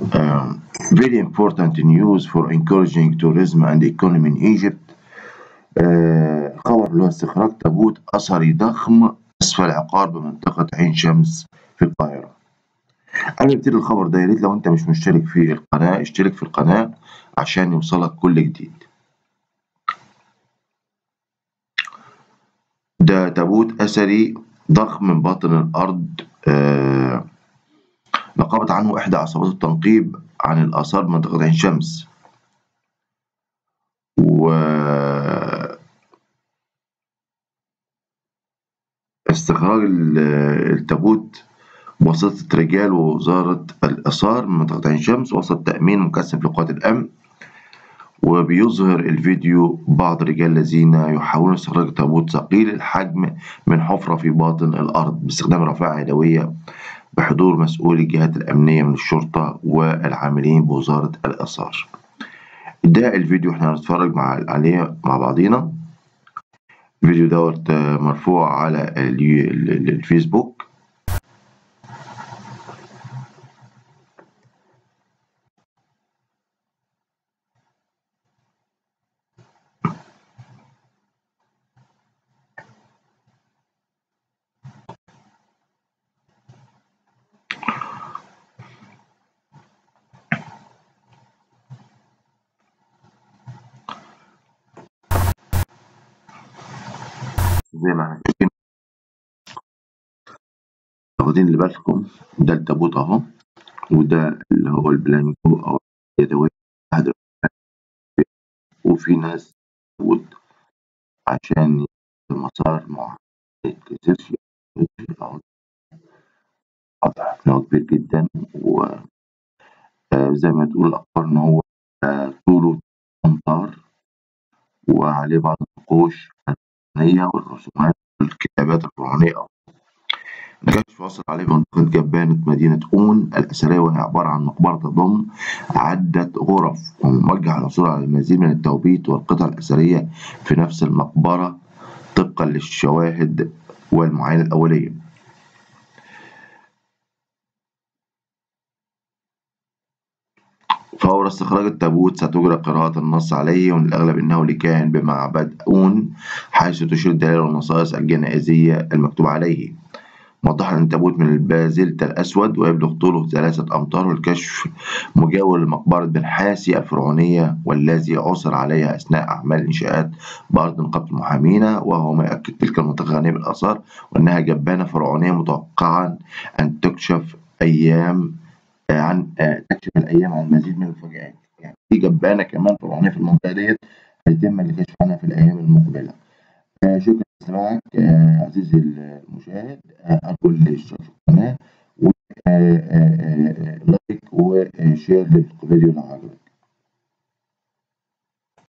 um, very important news for encouraging tourism and economy in Egypt آه، خبر اللي هو استخراج تابوت أثري ضخم أسفل عقار بمنطقة عين شمس في القاهرة قبل ما نبتدي الخبر ده يا ريت لو أنت مش مشترك في القناة اشترك في القناة عشان يوصلك كل جديد ده تابوت أثري ضخم من باطن الأرض آه، نقبت عنه إحدى عصابات التنقيب عن الآثار بمنطقة عين شمس و استخراج ال- التابوت بواسطة رجال ووزارة الآثار من منطقة عين شمس وسط تأمين مكثف لقوات الأمن وبيظهر الفيديو بعض الرجال الذين يحاولون استخراج تابوت ثقيل الحجم من حفرة في باطن الأرض باستخدام رافعة يدوية بحضور مسؤولي الجهات الأمنية من الشرطة والعاملين بوزارة الآثار ده الفيديو احنا هنتفرج مع عليه مع بعضينا الفيديو دوت آه، مرفوع على ال- ال- ال- الفيسبوك زي ما احنا شايفين واخدين اللي بالكم ده التابوت اهو وده اللي هو البلانكو او اليدوية أحد الرجال. وفي ناس تابوت عشان المسار معين ما يتكسرش أهو واضح إن هو كبير جدا وزي ما تقول الأخبار إن هو آه، طوله أمتار وعليه بعض النقوش الفنية والرسومات والكتابات الفرعونية الكشف وصل عليه منطقة جبانة مدينة أون الأثرية وهي عبارة عن مقبرة تضم عدة غرف وموجه الحصول على المزيد من التوبيت والقطع الأثرية في نفس المقبرة طبقا للشواهد والمعاينة الأولية فور استخراج التابوت ستجرى قراءة النص عليه ومن الأغلب أنه لكاهن بمعبد أون حيث تشير الدلالة والنصائص الجنائزية المكتوب عليه موضحا أن التابوت من البازلت الأسود ويبلغ طوله ثلاثة أمتار والكشف مجاور لمقبرة بن حاسي الفرعونية والذي عثر عليها أثناء أعمال الإنشاءات بأرض نقابة المحامين وهو ما يؤكد تلك المنطقة غنية بالآثار وأنها جبانة فرعونية متوقعا أن تكشف أيام آه، عن آه، تكشف الأيام عن المزيد من المفاجآت يعني في جبانة كمان فرعونية في المنطقة ديت هيتم الكشف عنها في الأيام المقبلة آه، شكرا لاستماعك آه، عزيزي المشاهد آه، أرجو الاشتراك في القناة ولايك وشير للفيديو لو